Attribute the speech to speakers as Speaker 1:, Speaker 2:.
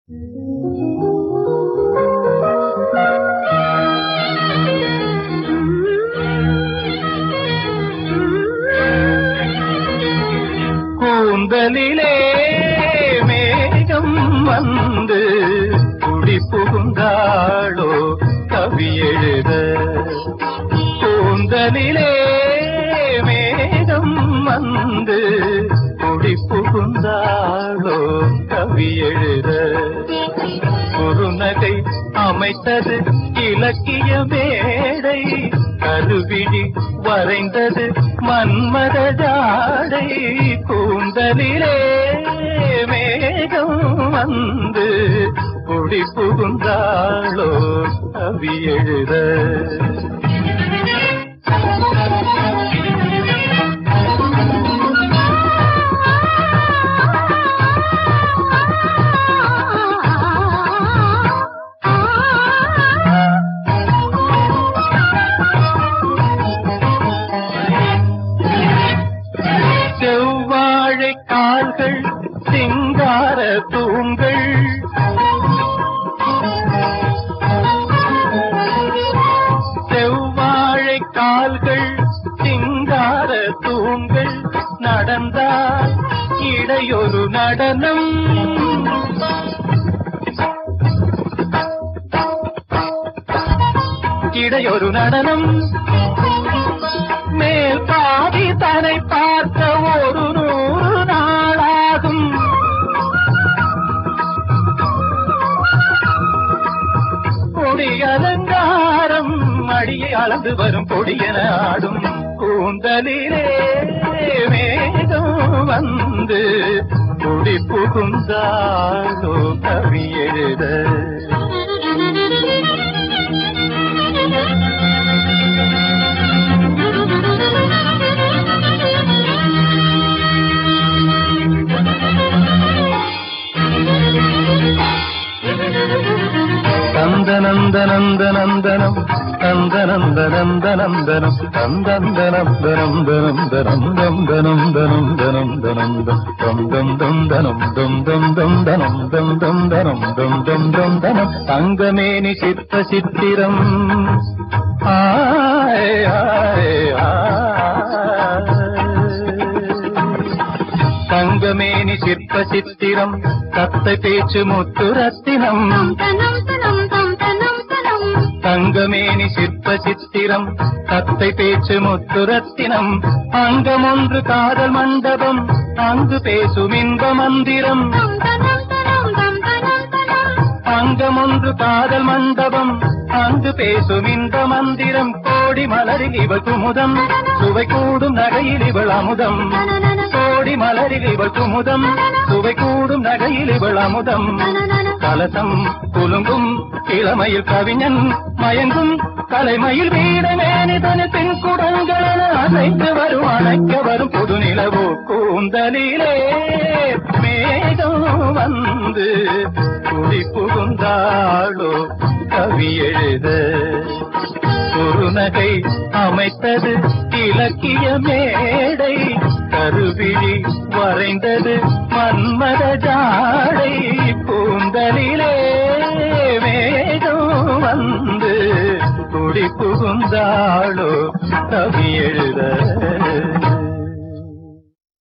Speaker 1: கூந்தலிலே மேகம் வந்து குடி புகுந்தாளோ கவி எழுத கூந்தலிலே மேகம் வந்து குடி புகுந்தாளோ கவி எழுத குறுநகை அமைத்தது இலக்கிய மேடை கருவிழி வரைந்தது மன்மத ஜாடை கூந்தலிலே மேகம் வந்து குடி புகுந்தாளோ கவி எழுத செவ்வாழை கால்கள் சிங்கார தூண்கள் செவ்வாழை கால்கள் சிங்கார தூண்கள் நடந்தால் இடையொரு நடனம் இடையொரு நடனம் மேல் பாதி தனை பார்க்க ஒரு நூறு நாளாகும் கொடி அலங்காரம் அடியை அளந்து வரும் கொடியன ஆடும் கூந்தலிலே மேகம் வந்து குடி புகுந்தாலோ கவி எழுத நந்தனந்தனந்தனந்தனம் நந்தனந்தனந்தனந்தனம் நந்தந்தனந்தனந்தனந்தனம் நந்தனந்தனந்தனந்தனம் தம் தம் தம் தனம் தம் தம் தம் தனம் தம் தம் தனம் தம் தம் தம் தனம் தங்கமேனி சித்த சித்திரம் ஆய் ஆய் ஆய் தங்கமேனி சிற்ப சித்திரம் கத்தை பேச்சு முத்து ரத்தினம் தங்கமேனி சிற்ப சித்திரம் கத்தை பேச்சு முத்து ரத்தினம் அங்கம் ஒன்று காதல் மண்டபம் அங்கு பேசும் இன்ப மந்திரம் அங்கம் ஒன்று காதல் மண்டபம் அங்கு பேசும் இன்ப மந்திரம் கோடி மலரில் இவள் குமுதம் சுவை கூடும் நகையில் இவள் அமுதம் கோடி மலரில் இவள் குமுதம் சுவை கூடும் நகையில் இவள் அமுதம் கலசம் குலுங்கும் இளமையில் கவிஞன் மயங்கும் கலைமயில் வீரமேனிதன தென் குடங்கள் அசைத்து வரும் அணைக்க வரும் புது நிலவோ கூந்தலிலே மேகம் வந்து குடி புகுந்தாளோ கவி எழுத குறுநகை அமைத்தது இலக்கிய மேடை கருவிழி வரைந்தது மன்மத ஜாடை கூந்தலிலே மேகம் வந்து குடி புகுந்தாளோ கவி எழுத